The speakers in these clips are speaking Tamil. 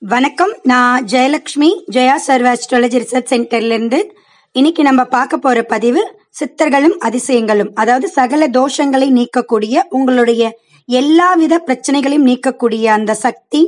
வணக்கம் நான் ஜெயலட்சுமி ஜெயா சர்வ அஸ்ட்ராலஜி ரிசர்ச் சென்டர்ல இருந்து இன்னைக்கு நம்ம பார்க்க போற பதிவு சித்தர்களும் அதிசயங்களும் அதாவது சகல தோஷங்களை நீக்கக்கூடிய உங்களுடைய எல்லாவித பிரச்சனைகளையும் நீக்கக்கூடிய அந்த சக்தி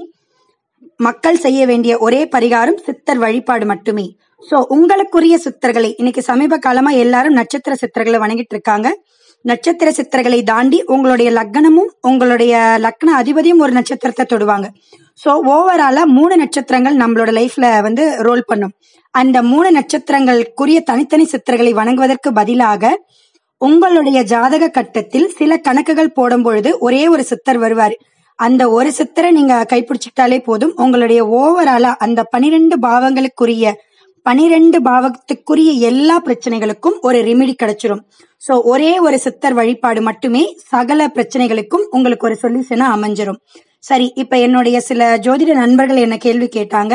மக்கள் செய்ய வேண்டிய ஒரே பரிகாரம் சித்தர் வழிபாடு மட்டுமே சோ உங்களுக்குரிய சித்தர்களை இன்னைக்கு சமீப காலமா எல்லாரும் நட்சத்திர சித்தர்களை வணங்கிட்டு இருக்காங்க நட்சத்திர சித்தர்களை தாண்டி உங்களுடைய லக்னமும் உங்களுடைய லக்ன அதிபதியும் ஒரு நட்சத்திரத்தை தொடுவாங்க சோ ஓவராலா மூணு நட்சத்திரங்கள் நம்மளோட லைஃப்ல வந்து ரோல் பண்ணும் அந்த மூணு நட்சத்திரங்களுக்குரிய தனித்தனி சித்தர்களை வணங்குவதற்கு பதிலாக உங்களுடைய ஜாதக கட்டத்தில் சில கணக்குகள் போடும் பொழுது ஒரே ஒரு சித்தர் வருவார் அந்த ஒரு சித்தரை நீங்க கைப்பிடிச்சிட்டாலே போதும் உங்களுடைய ஓவராலா அந்த பனிரெண்டு பாவங்களுக்குரிய பனிரெண்டு பாவத்துக்குரிய எல்லா பிரச்சனைகளுக்கும் ஒரு ரெமிடி கிடைச்சிரும் சோ ஒரே ஒரு சித்தர் வழிபாடு மட்டுமே சகல பிரச்சனைகளுக்கும் உங்களுக்கு ஒரு சொல்யூஷனா அமைஞ்சிரும் சரி இப்ப என்னுடைய சில ஜோதிட நண்பர்கள் என்ன கேள்வி கேட்டாங்க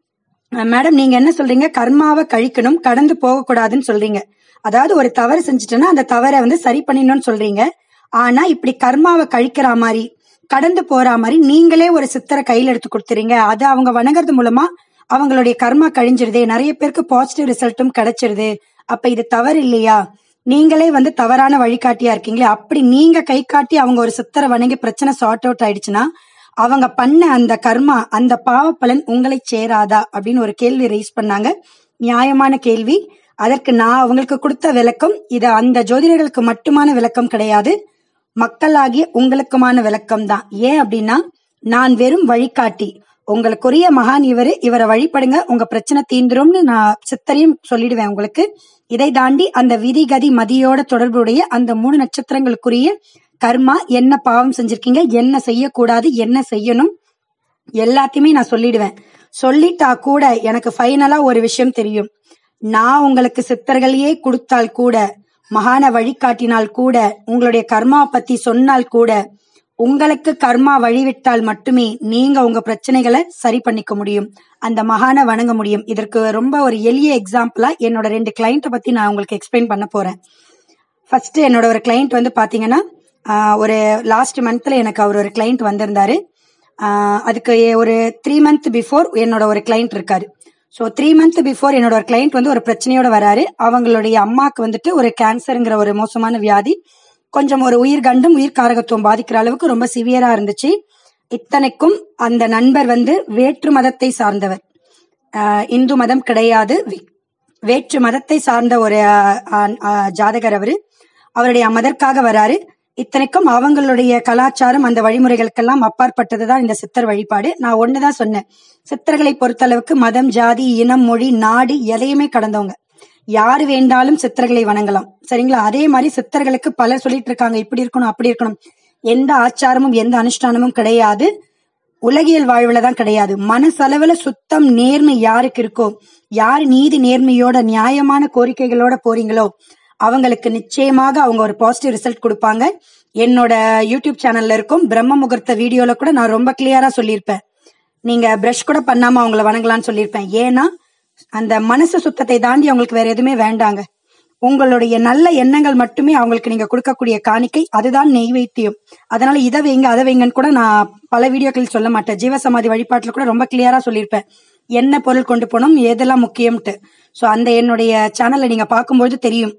மேடம் நீங்க என்ன சொல்றீங்க கர்மாவை கழிக்கணும் கடந்து போக கூடாதுன்னு சொல்றீங்க அதாவது ஒரு தவறு செஞ்சுட்டேன்னா அந்த தவறை வந்து சரி பண்ணிடணும்னு சொல்றீங்க ஆனா இப்படி கர்மாவை கழிக்கிற மாதிரி கடந்து போற மாதிரி நீங்களே ஒரு சித்தரை கையில எடுத்து கொடுத்துறீங்க அது அவங்க வணங்குறது மூலமா அவங்களுடைய கர்மா கழிஞ்சிருதே நிறைய பேருக்கு பாசிட்டிவ் ரிசல்ட்டும் கிடைச்சிருது அப்ப இது தவறு இல்லையா நீங்களே வந்து தவறான வழிகாட்டியா இருக்கீங்களே அப்படி நீங்க கை காட்டி அவங்க ஒரு சித்தரை வணங்கி பிரச்சனை சார்ட் அவுட் ஆயிடுச்சுன்னா அவங்க பண்ண அந்த கர்மா அந்த பாவ பலன் உங்களை சேராதா அப்படின்னு ஒரு கேள்வி ரைஸ் பண்ணாங்க நியாயமான கேள்வி அதற்கு நான் அவங்களுக்கு கொடுத்த விளக்கம் இது அந்த ஜோதிடர்களுக்கு மட்டுமான விளக்கம் கிடையாது மக்களாகிய உங்களுக்குமான விளக்கம் தான் ஏன் அப்படின்னா நான் வெறும் வழிகாட்டி உங்களுக்குரிய மகான் இவரு இவரை வழிபடுங்க உங்க பிரச்சனை தீந்துரும்னு நான் சித்தரையும் சொல்லிடுவேன் உங்களுக்கு இதை தாண்டி அந்த விதி கதி மதியோட தொடர்புடைய அந்த மூணு நட்சத்திரங்களுக்குரிய கர்மா என்ன பாவம் செஞ்சிருக்கீங்க என்ன செய்யக்கூடாது என்ன செய்யணும் எல்லாத்தையுமே நான் சொல்லிடுவேன் சொல்லிட்டா கூட எனக்கு ஃபைனலா ஒரு விஷயம் தெரியும் நான் உங்களுக்கு சித்தர்களையே கொடுத்தால் கூட மகான வழிகாட்டினால் கூட உங்களுடைய கர்மா பத்தி சொன்னால் கூட உங்களுக்கு கர்மா வழிவிட்டால் மட்டுமே நீங்க உங்க பிரச்சனைகளை சரி பண்ணிக்க முடியும் அந்த மகான வணங்க முடியும் இதற்கு ரொம்ப ஒரு எளிய எக்ஸாம்பிளா என்னோட ரெண்டு கிளைண்ட்டை பத்தி நான் உங்களுக்கு எக்ஸ்பிளைன் பண்ண போறேன் ஃபர்ஸ்ட் என்னோட ஒரு கிளைண்ட் வந்து பாத்தீங்கன்னா ஆஹ், ஒரு லாஸ்ட் மந்த்ல எனக்கு அவர் ஒரு கிளைண்ட் வந்திருந்தாரு ஆஹ், அதுக்கு ஒரு த்ரீ மந்த் பிஃபோர் என்னோட ஒரு கிளைண்ட் இருக்காரு ஸோ த்ரீ மந்த் பிஃபோர் என்னோட ஒரு கிளைண்ட் வந்து ஒரு பிரச்சனையோட வராரு அவங்களுடைய அம்மாக்கு வந்துட்டு ஒரு கேன்சருங்கிற ஒரு மோசமான வியாதி கொஞ்சம் ஒரு உயிர் கண்டும் உயிர் காரகத்துவம் பாதிக்கிற அளவுக்கு ரொம்ப சிவியரா இருந்துச்சு இத்தனைக்கும் அந்த நண்பர் வந்து வேற்று மதத்தை சார்ந்தவர் ஆஹ் இந்து மதம் கிடையாது வே- வேற்று மதத்தை சார்ந்த ஒரு ஆஹ், ஆஹ், ஆஹ், ஜாதகர் அவரு அவருடைய மதற்காக வராரு இத்தனைக்கும் அவங்களுடைய கலாச்சாரம் அந்த வழிமுறைகளுக்கெல்லாம் அப்பாற்பட்டதுதான் இந்த சித்தர் வழிபாடு நான் ஒண்ணுதான் சொன்னேன் சித்தர்களை பொறுத்தளவுக்கு மதம் ஜாதி இனம் மொழி நாடு எதையுமே கடந்தவங்க யாரு வேண்டாலும் சித்தர்களை வணங்கலாம் சரிங்களா அதே மாதிரி சித்தர்களுக்கு பலர் சொல்லிட்டு இருக்காங்க இப்படி இருக்கணும் அப்படி இருக்கணும் எந்த ஆச்சாரமும் எந்த அனுஷ்டானமும் கிடையாது உலகியல் வாழ்வுல தான் கிடையாது மனசளவுல சுத்தம் நேர்மை யாருக்கு இருக்கோ யார் நீதி நேர்மையோட நியாயமான கோரிக்கைகளோட போறீங்களோ அவங்களுக்கு நிச்சயமாக அவங்க ஒரு பாசிட்டிவ் ரிசல்ட் கொடுப்பாங்க என்னோட யூடியூப் சேனல்ல இருக்கும் பிரம்ம முகூர்த்த வீடியோல கூட நான் ரொம்ப கிளியரா சொல்லியிருப்பேன் நீங்க பிரஷ் கூட பண்ணாம அவங்கள வணங்கலாம்னு சொல்லியிருப்பேன் ஏன்னா அந்த மனசு சுத்தத்தை தாண்டி அவங்களுக்கு வேற எதுவுமே வேண்டாங்க உங்களுடைய நல்ல எண்ணங்கள் மட்டுமே அவங்களுக்கு நீங்க கொடுக்கக்கூடிய காணிக்கை அதுதான் நெய்வேத்தியம் அதனால இதை வைங்க அதை வைங்கன்னு கூட நான் பல வீடியோக்களில் சொல்ல மாட்டேன் ஜீவசமாதி வழிபாட்டுல கூட ரொம்ப கிளியரா சொல்லியிருப்பேன் என்ன பொருள் கொண்டு போகணும் எதெல்லாம் முக்கியம்ட்டு சோ அந்த என்னுடைய சேனல்ல நீங்க பார்க்கும்போது தெரியும்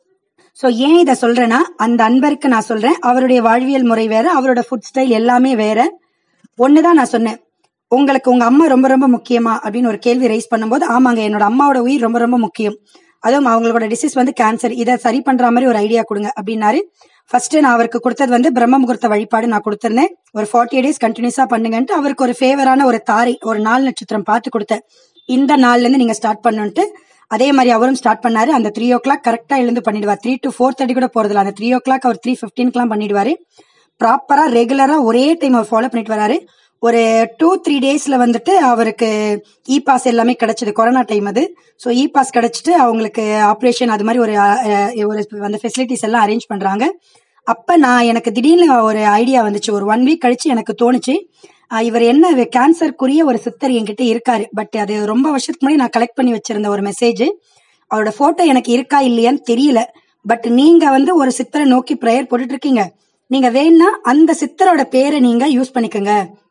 சோ ஏன் இதை சொல்றேன்னா அந்த அன்பருக்கு நான் சொல்றேன் அவருடைய வாழ்வியல் முறை வேற அவரோட ஃபுட் ஸ்டைல் எல்லாமே வேற ஒண்ணுதான் நான் சொன்னேன் உங்களுக்கு உங்க அம்மா ரொம்ப ரொம்ப முக்கியமா அப்படின்னு ஒரு கேள்வி ரைஸ் பண்ணும்போது ஆமாங்க என்னோட அம்மாவோட உயிர் ரொம்ப ரொம்ப முக்கியம் அதுவும் அவங்களோட டிசீஸ் வந்து கேன்சர் இதை சரி பண்ற மாதிரி ஒரு ஐடியா கொடுங்க அப்படின்னாரு ஃபர்ஸ்ட் நான் அவருக்கு கொடுத்தது வந்து பிரம்ம முகூர்த்த வழிபாடு நான் கொடுத்திருந்தேன் ஒரு ஃபார்ட்டி டேஸ் கண்டினியூஸா பண்ணுங்கன்ட்டு அவருக்கு ஒரு ஃபேவரான ஒரு தாரை ஒரு நாள் நட்சத்திரம் பார்த்து கொடுத்தேன் இந்த நாள்ல இருந்து நீங்க ஸ்டார்ட் பண்ணுன்ட்டு அதே மாதிரி அவரும் ஸ்டார்ட் பண்ணாரு அந்த த்ரீ ஓ கிளாக் கரெக்டா எழுந்து பண்ணிடுவார் த்ரீ டு ஃபோர் தேர்ட்டி கூட போறதில்ல அந்த த்ரீ ஓ கிளாக் அவர் த்ரீ ஃபிஃப்டீன்க்குலாம் பண்ணிடுவாரு ப்ராப்பரா ரெகுலரா ஒரே டைம் அவர் ஃபாலோ பண்ணிட்டு வராரு ஒரு டூ த்ரீ டேஸ்ல வந்துட்டு அவருக்கு இ பாஸ் எல்லாமே கிடைச்சது கொரோனா டைம் அது ஸோ இ பாஸ் கிடைச்சிட்டு அவங்களுக்கு ஆப்ரேஷன் அது மாதிரி ஒரு அஹ், ஒரு அந்த ஃபெசிலிட்டிஸ் எல்லாம் அரேஞ்ச் பண்றாங்க அப்ப நான் எனக்கு திடீர்னு ஒரு ஐடியா வந்துச்சு ஒரு ஒன் வீக் கழிச்சு எனக்கு தோணுச்சு அஹ், இவர் என்ன கேன்சருக்குரிய ஒரு சித்தர் என்கிட்ட இருக்காரு பட் அது ரொம்ப வருஷத்துக்கு முன்னாடி நான் கலெக்ட் பண்ணி வச்சிருந்த ஒரு மெசேஜ் அவரோட போட்டோ எனக்கு இருக்கா இல்லையான்னு தெரியல பட் நீங்க வந்து ஒரு சித்தரை நோக்கி ப்ரேயர் போட்டுட்டு இருக்கீங்க நீங்க வேணா அந்த சித்தரோட பேரை நீங்க யூஸ் பண்ணிக்கோங்க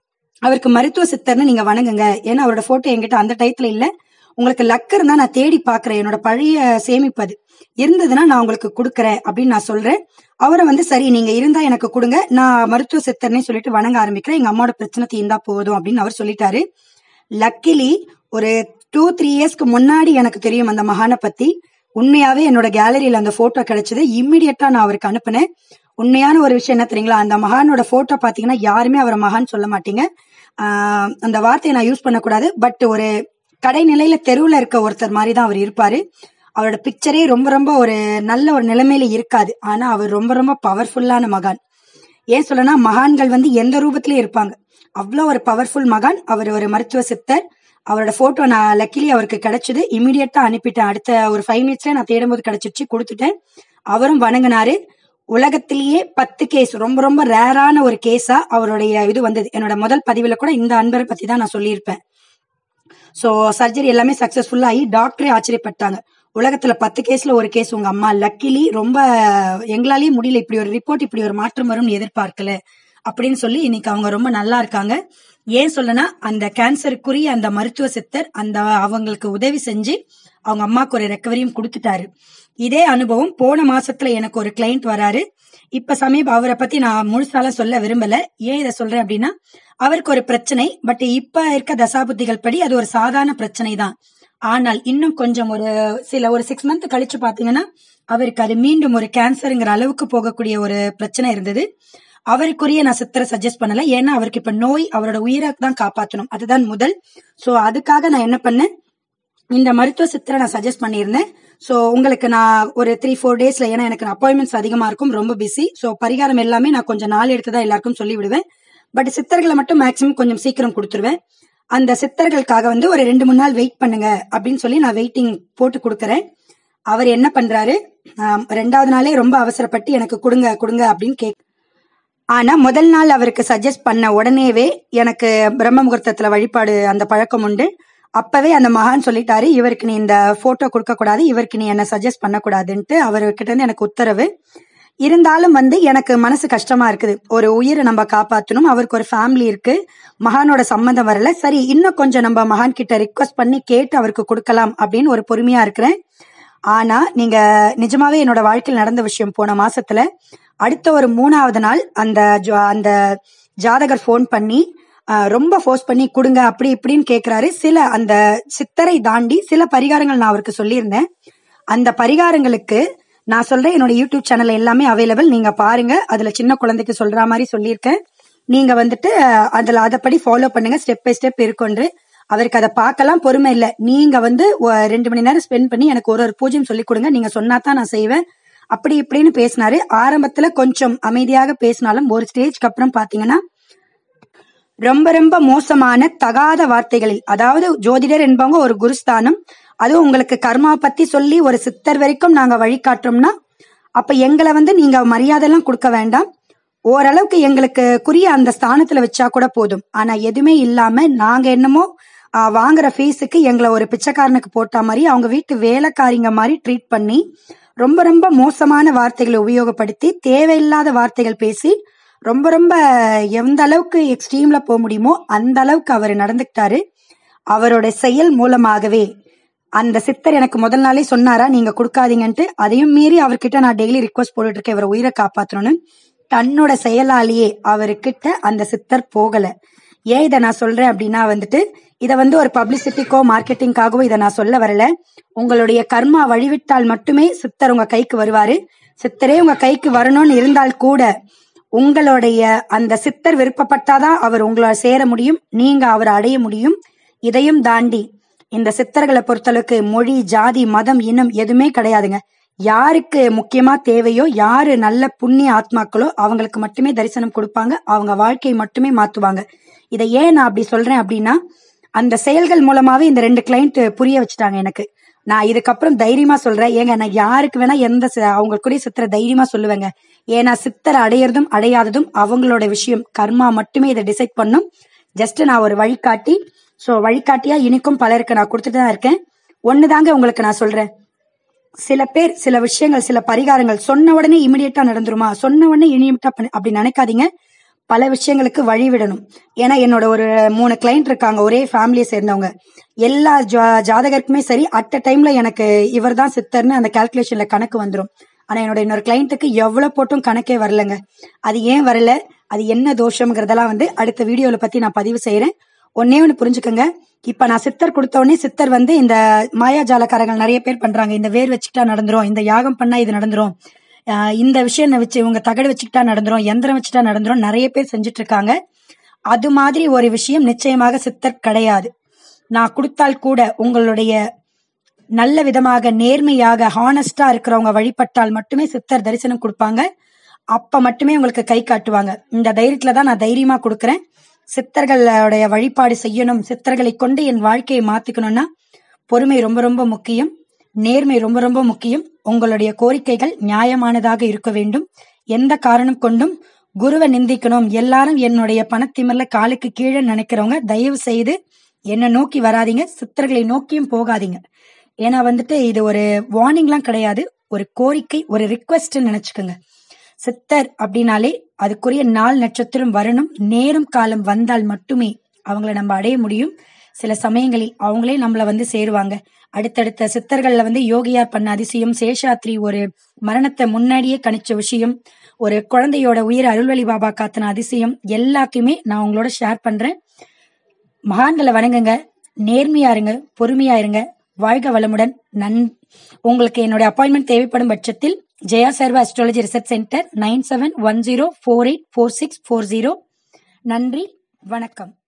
அவருக்கு மருத்துவ சித்தர்னு நீங்க வணங்குங்க ஏன்னா அவரோட போட்டோ என்கிட்ட அந்த டயத்துல இல்ல உங்களுக்கு லக் இருந்தா நான் தேடி பாக்குறேன் என்னோட பழைய சேமிப்பு அது இருந்ததுன்னா நான் உங்களுக்கு கொடுக்குறேன் அப்படின்னு நான் சொல்றேன் அவரை வந்து சரி நீங்க இருந்தா எனக்கு கொடுங்க நான் மருத்துவ சித்தர்னே சொல்லிட்டு வணங்க ஆரம்பிக்கிறேன் எங்க அம்மாவோட பிரச்சனை தீர்ந்தா போதும் அப்படின்னு அவர் சொல்லிட்டாரு லக்கிலி ஒரு டூ த்ரீ இயர்ஸ்க்கு முன்னாடி எனக்கு தெரியும் அந்த மகானை பத்தி உண்மையாவே என்னோட கேலரியில அந்த போட்டோ கிடைச்சது இம்மிடியட்டா நான் அவருக்கு அனுப்புனேன் உண்மையான ஒரு விஷயம் என்ன தெரியுங்களா அந்த மகானோட போட்டோ பாத்தீங்கன்னா யாருமே அவரை மகான் சொல்ல மாட்டீங்க ஆஹ் அந்த வார்த்தையை நான் யூஸ் பண்ணக்கூடாது பட் ஒரு கடைநிலையில தெருவுல இருக்க ஒருத்தர் மாதிரி தான் அவர் இருப்பாரு அவரோட பிக்சரே ரொம்ப ரொம்ப ஒரு நல்ல ஒரு நிலைமையில இருக்காது ஆனா அவர் ரொம்ப ரொம்ப பவர்ஃபுல்லான மகான் ஏன் சொல்லனா மகான்கள் வந்து எந்த ரூபத்திலயும் இருப்பாங்க அவ்வளோ ஒரு பவர்ஃபுல் மகான் அவர் ஒரு மருத்துவ சித்தர் அவரோட போட்டோ நான் லக்கிலி அவருக்கு கிடைச்சது இமீடியட்டா அனுப்பிட்டேன் அடுத்த ஒரு ஃபைவ் மினிட்ஸ்ல நான் தேடும்போது கிடைச்சிருச்சு கொடுத்துட்டேன் அவரும் வணங்கினாரு உலகத்திலேயே பத்து கேஸ் ரொம்ப ரொம்ப ரேரான ஒரு கேஸா அவருடைய இது வந்தது என்னோட முதல் பதிவுல கூட இந்த அன்பரை பத்தி தான் நான் சொல்லியிருப்பேன் சோ சர்ஜரி எல்லாமே சக்சஸ்ஃபுல்லா ஆகி டாக்டரே ஆச்சரியப்பட்டாங்க உலகத்துல பத்து கேஸ்ல ஒரு கேஸ் உங்க அம்மா லக்கிலி ரொம்ப எங்களாலேயே முடியல இப்படி ஒரு ரிப்போர்ட் இப்படி ஒரு மாற்றம் வரும்னு எதிர்பார்க்கல அப்படின்னு சொல்லி இன்னைக்கு அவங்க ரொம்ப நல்லா இருக்காங்க ஏன் சொல்லனா அந்த கேன்சருக்குரிய அந்த மருத்துவ சித்தர் அந்த அவங்களுக்கு உதவி செஞ்சு அவங்க அம்மாக்கு ஒரு ரெக்கவரியும் கொடுத்துட்டாரு இதே அனுபவம் போன மாசத்துல எனக்கு ஒரு கிளைண்ட் வராரு இப்ப சமீப அவரை பத்தி நான் முழுசாலாம் சொல்ல விரும்பல ஏன் இதை சொல்றேன் அப்படின்னா அவருக்கு ஒரு பிரச்சனை பட் இப்ப இருக்க தசாபுத்திகள் படி அது ஒரு சாதாரண பிரச்சனை தான் ஆனால் இன்னும் கொஞ்சம் ஒரு சில ஒரு சிக்ஸ் மந்த் கழிச்சு பாத்தீங்கன்னா அவருக்கு அது மீண்டும் ஒரு கேன்சருங்கிற அளவுக்கு போகக்கூடிய ஒரு பிரச்சனை இருந்தது அவருக்குரிய நான் சித்தரை சஜஸ்ட் பண்ணல ஏன்னா அவருக்கு இப்ப நோய் அவரோட உயிரை தான் காப்பாற்றணும் அதுதான் முதல் சோ அதுக்காக நான் என்ன பண்ணேன் இந்த மருத்துவ சித்தரை நான் சஜஸ்ட் பண்ணியிருந்தேன் ஸோ உங்களுக்கு நான் ஒரு த்ரீ ஃபோர் டேஸ்ல ஏன்னா எனக்கு அப்பாயின்மெண்ட்ஸ் அதிகமா இருக்கும் ரொம்ப பிஸி ஸோ பரிகாரம் எல்லாமே நான் கொஞ்சம் நாள் எடுத்து தான் எல்லாருக்கும் சொல்லி விடுவேன் பட் சித்தர்களை மட்டும் மேக்ஸிமம் கொஞ்சம் சீக்கிரம் கொடுத்துருவேன் அந்த சித்தர்களுக்காக வந்து ஒரு ரெண்டு மூணு நாள் வெயிட் பண்ணுங்க அப்படின்னு சொல்லி நான் வெயிட்டிங் போட்டு கொடுக்கறேன் அவர் என்ன பண்றாரு ஆம், ரெண்டாவது நாளே ரொம்ப அவசரப்பட்டு எனக்கு கொடுங்க கொடுங்க அப்படின்னு கேக் ஆனா முதல் நாள் அவருக்கு சஜஸ்ட் பண்ண உடனேவே எனக்கு பிரம்ம முகூர்த்தத்துல வழிபாடு அந்த பழக்கம் உண்டு அப்பவே அந்த மகான் சொல்லிட்டாரு இவருக்கு நீ இந்த போட்டோ கொடுக்க கூடாது இவருக்கு நீ என்ன சஜஸ்ட் பண்ணக்கூடாதுன்ட்டு அவர்கிட்ட இருந்து எனக்கு உத்தரவு இருந்தாலும் வந்து எனக்கு மனசு கஷ்டமா இருக்குது ஒரு உயிரை நம்ம காப்பாத்தணும் அவருக்கு ஒரு ஃபேமிலி இருக்கு மகானோட சம்மந்தம் வரல சரி இன்னும் கொஞ்சம் நம்ம மகான் கிட்ட ரிக்வஸ்ட் பண்ணி கேட்டு அவருக்கு கொடுக்கலாம் அப்படின்னு ஒரு பொறுமையா இருக்கிறேன் ஆனா நீங்க நிஜமாவே என்னோட வாழ்க்கையில் நடந்த விஷயம் போன மாசத்துல அடுத்த ஒரு மூணாவது நாள் அந்த ஜா- அந்த ஜாதகர் ஃபோன் பண்ணி ஆஹ், ரொம்ப ஃபோர்ஸ் பண்ணி கொடுங்க அப்படி இப்படின்னு கேக்குறாரு சில அந்த சித்தரை தாண்டி சில பரிகாரங்கள் நான் அவருக்கு சொல்லியிருந்தேன் அந்த பரிகாரங்களுக்கு நான் சொல்றேன் என்னோட யூடியூப் சேனல் எல்லாமே அவைலபிள் நீங்க பாருங்க அதுல சின்ன குழந்தைக்கு சொல்ற மாதிரி சொல்லியிருக்கேன் நீங்க வந்துட்டு அஹ், அதுல அதப்படி ஃபாலோ பண்ணுங்க ஸ்டெப் பை ஸ்டெப் இருக்குன்று அவருக்கு அதை பார்க்கலாம் பொறுமை இல்ல நீங்க வந்து ஒ- ரெண்டு மணி நேரம் ஸ்பெண்ட் பண்ணி எனக்கு ஒரு ஒரு பூஜையும் சொல்லி கொடுங்க நீங்க சொன்னா தான் நான் செய்வேன் அப்படி இப்படின்னு பேசினாரு ஆரம்பத்துல கொஞ்சம் அமைதியாக பேசினாலும் ஒரு ஸ்டேஜ்க்கு அப்புறம் பாத்தீங்கன்னா ரொம்ப ரொம்ப மோசமான தகாத வார்த்தைகளில் அதாவது ஜோதிடர் என்பவங்க ஒரு குருஸ்தானம் அதுவும் உங்களுக்கு கர்மா பத்தி சொல்லி ஒரு சித்தர் வரைக்கும் நாங்க வழிகாட்டுறோம்னா அப்ப எங்களை வந்து நீங்க மரியாதை எல்லாம் கொடுக்க வேண்டாம் ஓரளவுக்கு எங்களுக்கு குறிய அந்த ஸ்தானத்துல வச்சா கூட போதும் ஆனா எதுவுமே இல்லாம நாங்க என்னமோ ஆ, வாங்குற ஃபீஸுக்கு எங்களை ஒரு பிச்சைக்காரனுக்கு போட்ட மாதிரி அவங்க வீட்டு வேலைக்காரிங்க மாதிரி ட்ரீட் பண்ணி ரொம்ப ரொம்ப மோசமான வார்த்தைகளை உபயோகப்படுத்தி தேவையில்லாத வார்த்தைகள் பேசி ரொம்ப ரொம்ப எந்த அளவுக்கு எக்ஸ்ட்ரீம்ல போக முடியுமோ அந்த அளவுக்கு அவர் நடந்துக்கிட்டாரு அவரோட செயல் மூலமாகவே அந்த சித்தர் எனக்கு முதல் நாளே சொன்னாரா நீங்க கொடுக்காதீங்கன்ட்டு அதையும் மீறி அவர்கிட்ட நான் டெய்லி ரிக்வஸ்ட் போட்டுட்டு இருக்கேன் இவரை உயிரை காப்பாத்தணும்னு தன்னோட செயலாலேயே அவர்கிட்ட அந்த சித்தர் போகல ஏன் இதை நான் சொல்றேன் அப்படின்னா வந்துட்டு இதை வந்து ஒரு பப்ளிசிட்டிக்கோ மார்க்கெட்டிங்காகவோ இதை நான் சொல்ல வரல உங்களுடைய கர்மா வழிவிட்டால் மட்டுமே சித்தர் உங்க கைக்கு வருவாரு சித்தரே உங்க கைக்கு வரணும்னு இருந்தால் கூட உங்களுடைய அந்த சித்தர் விருப்பப்பட்டாதான் அவர் உங்களை சேர முடியும் நீங்க அவரை அடைய முடியும் இதையும் தாண்டி இந்த சித்தர்களை பொறுத்தளவுக்கு மொழி ஜாதி மதம் இனம் எதுவுமே கிடையாதுங்க யாருக்கு முக்கியமா தேவையோ யாரு நல்ல புண்ணிய ஆத்மாக்களோ அவங்களுக்கு மட்டுமே தரிசனம் கொடுப்பாங்க அவங்க வாழ்க்கையை மட்டுமே மாத்துவாங்க இதை ஏன் நான் அப்படி சொல்றேன் அப்படின்னா அந்த செயல்கள் மூலமாவே இந்த ரெண்டு கிளைண்ட் புரிய வச்சுட்டாங்க எனக்கு நான் இதுக்கப்புறம் தைரியமா சொல்றேன் ஏங்க நான் யாருக்கு வேணா எந்த சி- அவங்க கூட சித்தரை தைரியமா சொல்லுவேங்க ஏன்னா சித்தரை அடையிறதும் அடையாததும் அவங்களோட விஷயம் கர்மா மட்டுமே இதை டிசைட் பண்ணும் ஜஸ்ட் நான் ஒரு வழிகாட்டி சோ வழிகாட்டியா இனிக்கும் பலருக்கு நான் கொடுத்துட்டு தான் இருக்கேன் ஒண்ணுதாங்க உங்களுக்கு நான் சொல்றேன் சில பேர் சில விஷயங்கள் சில பரிகாரங்கள் சொன்ன உடனே இமிடியட்டா நடந்துருமா சொன்ன உடனே இனிமிட்டா அப்படி நினைக்காதீங்க பல விஷயங்களுக்கு வழி விடணும் ஏன்னா என்னோட ஒரு மூணு கிளைண்ட் இருக்காங்க ஒரே ஃபேமிலியை சேர்ந்தவங்க எல்லா ஜா- ஜாதகருக்குமே சரி அட் அ டைம்ல எனக்கு இவர் தான் சித்தர்னு அந்த கால்குலேஷன்ல கணக்கு வந்துடும் ஆனா என்னோட இன்னொரு கிளைண்ட்டுக்கு எவ்வளவு போட்டும் கணக்கே வரலங்க அது ஏன் வரல அது என்ன தோஷம்ங்கிறதெல்லாம் வந்து அடுத்த வீடியோல பத்தி நான் பதிவு செய்யறேன் ஒன்னே ஒன்று புரிஞ்சுக்கோங்க இப்ப நான் சித்தர் கொடுத்த உடனே சித்தர் வந்து இந்த மாயாஜாலக்காரங்கள் நிறைய பேர் பண்றாங்க இந்த வேர் வச்சுக்கிட்டா நடந்துரும் இந்த யாகம் பண்ணா இது நடந்துரும் ஆஹ் இந்த விஷயம் வச்சு இவங்க தகடு வச்சுக்கிட்டா நடந்துரும் எந்திரம் வச்சுட்டா நடந்துரும் நிறைய பேர் செஞ்சுட்டு இருக்காங்க அது மாதிரி ஒரு விஷயம் நிச்சயமாக சித்தர் கிடையாது நான் கொடுத்தால் கூட உங்களுடைய நல்ல விதமாக நேர்மையாக ஹானஸ்டா இருக்கிறவங்க வழிபட்டால் மட்டுமே சித்தர் தரிசனம் கொடுப்பாங்க அப்ப மட்டுமே உங்களுக்கு கை காட்டுவாங்க இந்த தைரியத்துல தான் நான் தைரியமா கொடுக்கறேன் சித்தர்களுடைய வழிபாடு செய்யணும் சித்தர்களை கொண்டு என் வாழ்க்கையை மாத்திக்கணும்னா பொறுமை ரொம்ப ரொம்ப முக்கியம் நேர்மை ரொம்ப ரொம்ப முக்கியம் உங்களுடைய கோரிக்கைகள் நியாயமானதாக இருக்க வேண்டும் எந்த காரணம் கொண்டும் குருவை நிந்திக்கணும் எல்லாரும் என்னுடைய பணத்திமர்ல காலுக்கு கீழே நினைக்கிறவங்க தயவு செய்து என்ன நோக்கி வராதீங்க சித்தர்களை நோக்கியும் போகாதீங்க ஏன்னா வந்துட்டு இது ஒரு வார்னிங்லாம் கிடையாது ஒரு கோரிக்கை ஒரு ரிக்வெஸ்ட் நினைச்சுக்கோங்க சித்தர் அப்படின்னாலே அதுக்குரிய நாள் நட்சத்திரம் வரணும் நேரம் காலம் வந்தால் மட்டுமே அவங்கள நம்ம அடைய முடியும் சில சமயங்களில் அவங்களே நம்மள வந்து சேருவாங்க அடுத்தடுத்த சித்தர்கள்ல வந்து யோகியார் பண்ண அதிசயம் சேஷாத்ரி ஒரு மரணத்தை முன்னாடியே கணிச்ச விஷயம் ஒரு குழந்தையோட உயிர் அருள்வழி பாபா காத்தின அதிசயம் எல்லாத்தையுமே நான் உங்களோட ஷேர் பண்றேன் மகான்களை வணங்குங்க நேர்மையா இருங்க பொறுமையா இருங்க வாழ்க வளமுடன் நன் உங்களுக்கு என்னுடைய அப்பாயின்மெண்ட் தேவைப்படும் பட்சத்தில் Jaya Sarva astrology research centre nine seven one zero four eight four six four zero நன்றி வணக்கம்